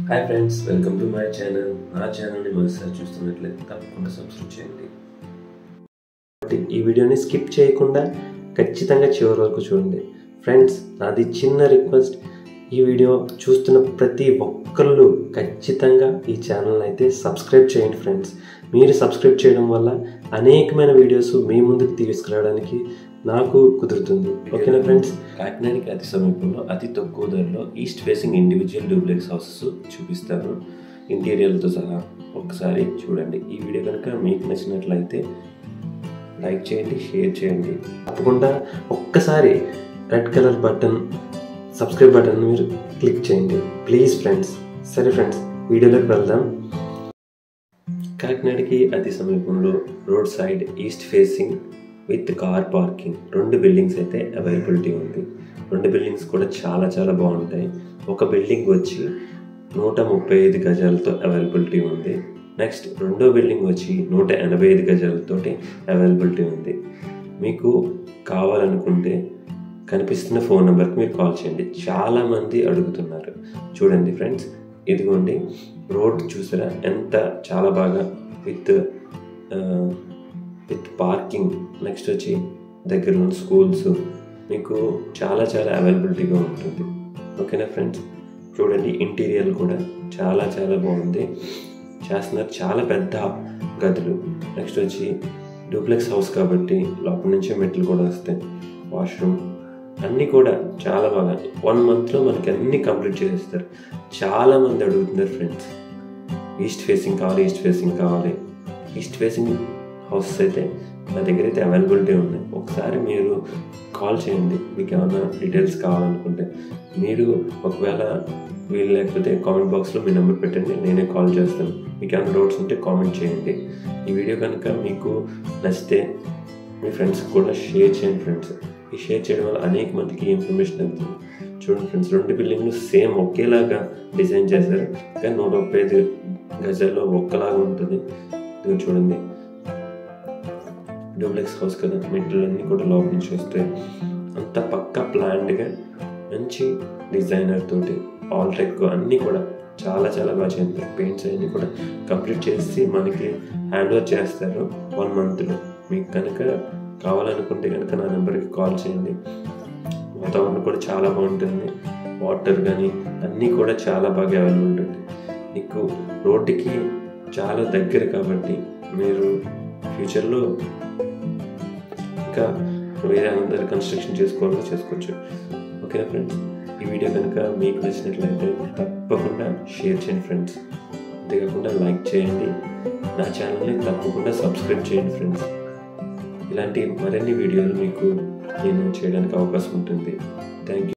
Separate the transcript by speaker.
Speaker 1: hi friends welcome to my channel నా ఛానల్ని మొదటిసారి చూస్తున్నట్లయితే తప్పకుండా సబ్స్క్రైబ్ చేయండి కాబట్టి ఈ వీడియోని స్కిప్ చేయకుండా ఖచ్చితంగా చివరి వరకు చూడండి ఫ్రెండ్స్ నాది చిన్న రిక్వెస్ట్ ఈ వీడియో చూస్తున్న ప్రతి ఒక్కళ్ళు ఖచ్చితంగా ఈ ఛానల్ అయితే సబ్స్క్రైబ్ చేయండి ఫ్రెండ్స్ మీరు సబ్స్క్రైబ్ చేయడం వల్ల అనేకమైన వీడియోస్ మీ ముందుకు తీసుకురావడానికి నాకు కుదురుతుంది ఓకేనా ఫ్రెండ్స్ కాకినాడకి అతి సమీపంలో అతి తక్కువ ధరలో east facing individual duplex houses చూపిస్తాను ఇంటీరియర్తో సహా ఒకసారి చూడండి ఈ వీడియో కనుక మీకు నచ్చినట్లయితే లైక్ చేయండి షేర్ చేయండి తప్పకుండా ఒక్కసారి red colour button subscribe button మీరు క్లిక్ చేయండి ప్లీజ్ ఫ్రెండ్స్ సరే ఫ్రెండ్స్ వీడియోలోకి వెళ్దాం కాకినాడకి అతి సమీపంలో road side east facing with car parking రెండు బిల్డింగ్స్ అయితే అవైలబిలిటీ ఉంది రెండు బిల్డింగ్స్ కూడా చాలా చాలా బాగుంటాయి ఒక బిల్డింగ్ వచ్చి నూట ముప్పై ఐదు గజాలతో అవైలబిలిటీ ఉంది నెక్స్ట్ రెండో బిల్డింగ్ వచ్చి నూట ఎనభై ఐదు గజాలతోటి అవైలబిలిటీ ఉంది మీకు కావాలనుకుంటే కనిపిస్తున్న ఫోన్ నెంబర్కి మీరు కాల్ చేయండి చాలామంది అడుగుతున్నారు చూడండి ఫ్రెండ్స్ ఇదిగోండి రోడ్ చూసారా ఎంత చాలా బాగా విత్ విత్ పార్కింగ్ నెక్స్ట్ వచ్చి దగ్గరలో స్కూల్స్ మీకు చాలా చాలా అవైలబిలిటీగా ఉంటుంది ఓకేనా ఫ్రెండ్స్ చూడండి ఇంటీరియర్ కూడా చాలా చాలా బాగుంది చేస్తున్నారు చాలా పెద్ద గదులు నెక్స్ట్ వచ్చి డూప్లెక్స్ హౌస్ కాబట్టి లోపల నుంచే మెట్లు కూడా వస్తాయి వాష్రూమ్ అన్నీ కూడా చాలా బాగా వన్ మంత్లో మనకి అన్నీ కంప్లీట్ చేసేస్తారు చాలా మంది అడుగుతున్నారు ఫ్రెండ్స్ ఈస్ట్ ఫేసింగ్ కావాలి ఈస్ట్ ఫేసింగ్ కావాలి ఈస్ట్ ఫేసింగ్ హౌస్ అయితే నా దగ్గర అయితే అవైలబిలిటీ ఉన్నాయి ఒకసారి మీరు కాల్ చేయండి మీకు ఏమైనా డీటెయిల్స్ కావాలనుకుంటే మీరు ఒకవేళ వీలు లేకపోతే కామెంట్ బాక్స్లో మీ నెంబర్ పెట్టండి నేనే కాల్ చేస్తాను మీకు ఏమైనా డౌట్స్ ఉంటే కామెంట్ చేయండి ఈ వీడియో కనుక మీకు నచ్చితే మీ ఫ్రెండ్స్కి కూడా షేర్ చేయండి ఫ్రెండ్స్ ఈ షేర్ చేయడం వల్ల అనేక మందికి ఇన్ఫర్మేషన్ వెళ్తుంది చూడండి ఫ్రెండ్స్ రెండు బిల్డింగ్లు సేమ్ ఒకేలాగా డిజైన్ చేశారు కానీ నూట ముప్పై ఐదు గజాల్లో ఒక్కలాగా ఉంటుంది ఇది చూడండి డూప్లెక్స్ హౌస్ కదా మెట్లన్నీ కూడా లోపల నుంచి వస్తాయి అంత పక్క ప్లాన్డ్గా మంచి డిజైనర్ తోటి ఆల్టెక్ అన్నీ కూడా చాలా చాలా బాగా చేస్తారు పెయింట్స్ అన్నీ కూడా కంప్లీట్ చేసి మనకి హ్యాండ్ ఓవర్ చేస్తారు వన్ మంత్లో మీకు కనుక కావాలనుకుంటే కనుక నా నెంబర్కి కాల్ చేయండి వాతావరణం కూడా చాలా బాగుంటుంది వాటర్ కానీ అన్నీ కూడా చాలా బాగా అవైలబుల్ ఉంటుంది మీకు రోడ్డుకి చాలా దగ్గర కాబట్టి మీరు ఫ్యూచర్లో ఇంకా వేరే అందరు కన్స్ట్రక్షన్ చేసుకోవాలో చేసుకోవచ్చు ఓకేనా ఫ్రెండ్స్ ఈ వీడియో కనుక మీకు నచ్చినట్లయితే తప్పకుండా షేర్ చేయండి ఫ్రెండ్స్ అంతేకాకుండా లైక్ చేయండి నా ఛానల్ని తప్పకుండా సబ్స్క్రైబ్ చేయండి ఫ్రెండ్స్ ఇలాంటి మరిన్ని వీడియోలు మీకు నేను చేయడానికి అవకాశం ఉంటుంది థ్యాంక్ యూ